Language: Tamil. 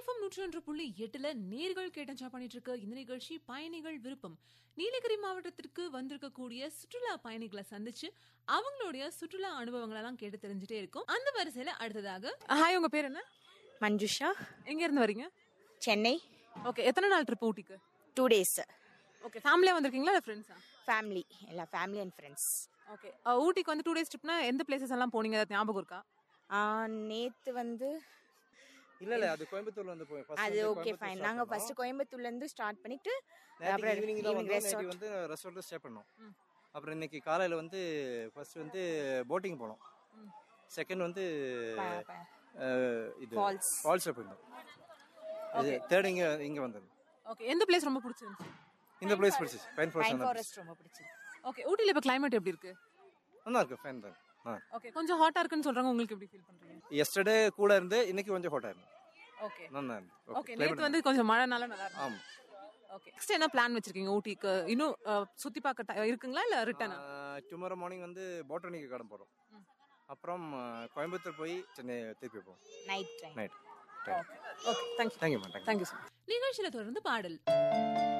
எஃப்எம் நூற்றி ஒன்று புள்ளி எட்டுல நேர்கள் கேட்டஞ்சா பண்ணிட்டு இருக்க இந்த நிகழ்ச்சி பயணிகள் விருப்பம் நீலகிரி மாவட்டத்திற்கு வந்திருக்கக்கூடிய சுற்றுலா பயணிகளை சந்திச்சு அவங்களுடைய சுற்றுலா அனுபவங்கள் எல்லாம் கேட்டு தெரிஞ்சுட்டே இருக்கும் அந்த வரிசையில அடுத்ததாக ஹாய் உங்க பேர் என்ன மஞ்சுஷா எங்க இருந்து வரீங்க சென்னை ஓகே எத்தனை நாள் ட்ரிப் ஊட்டிக்கு டூ டேஸ் ஓகே ஃபேமிலியா வந்திருக்கீங்களா இல்ல ஃப்ரெண்ட்ஸா ஃபேமிலி எல்லா ஃபேமிலி அண்ட் ஃப்ரெண்ட்ஸ் ஓகே ஊட்டிக்கு வந்து டூ டேஸ் ட்ரிப்னா எந்த பிளேசஸ் எல்லாம் போனீங்க ஏதாவது ஞாபகம் இருக்கா நேத்து வந்து இல்ல இல்ல அது கோயம்புத்தூர்ல வந்து போய் அது ஓகே ஃபைன் நாங்க ஃபர்ஸ்ட் கோயம்புத்தூர்ல இருந்து ஸ்டார்ட் பண்ணிட்டு அப்புறம் ஈவினிங் தான் ஈவினிங் வந்தோம் ரெஸ்டார்ட் நேற்று வந்து ரெஸ்டாரண்ட்ல ஸ்டே பண்ணோம் அப்புறம் இன்னைக்கு காலையில வந்து ஃபர்ஸ்ட் வந்து போட்டிங் போனோம் செகண்ட் வந்து அஹ், இது Falls. ஃபால்ஸ் போயிருந்தோம் இது தேர்ட் இங்க இங்க வந்தது ஓகே எந்த பிளேஸ் ரொம்ப பிடிச்சிருந்துச்சு இந்த பிளேஸ் பிடிச்சி ஃபைன் பைன் ஃபாரஸ்ட் ஃபாரஸ்ட் ரொம்ப பிடிச்சது ஓகே ஊட்டில இப்ப கிளைமேட் எப்படி இருக்கு நல்லா இருக்கு ஃபைன் தான் ஓகே கொஞ்சம் ஹாட்டா இருக்குன்னு சொல்றாங்க உங்களுக்கு எப்படி ஃபீல் பண்றீங்க எஸ்டர்டே கூட இருந்து இன்னைக்கு கொஞ்சம் ஹாட்டா இருந்து ஓகே நல்லா இருந்து ஓகே நேத்து வந்து கொஞ்சம் மழைனால நல்லா இருக்கு ஆமா ஓகே நெக்ஸ்ட் என்ன பிளான் வச்சிருக்கீங்க ஊட்டிக்கு இன்னும் அஹ், சுத்தி பார்க்க ti- இருக்குங்களா இல்ல ரிட்டர்ன் டுமாரோ மார்னிங் வந்து போட்டனிக்கு கார்டன் போறோம் அப்புறம் அஹ், கோயம்புத்தூர் போய் சென்னை திருப்பி போவோம் night time night okay thank you thank you ma'am thank you thank you நிகழ்ச்சியில தொடர்ந்து பாடல்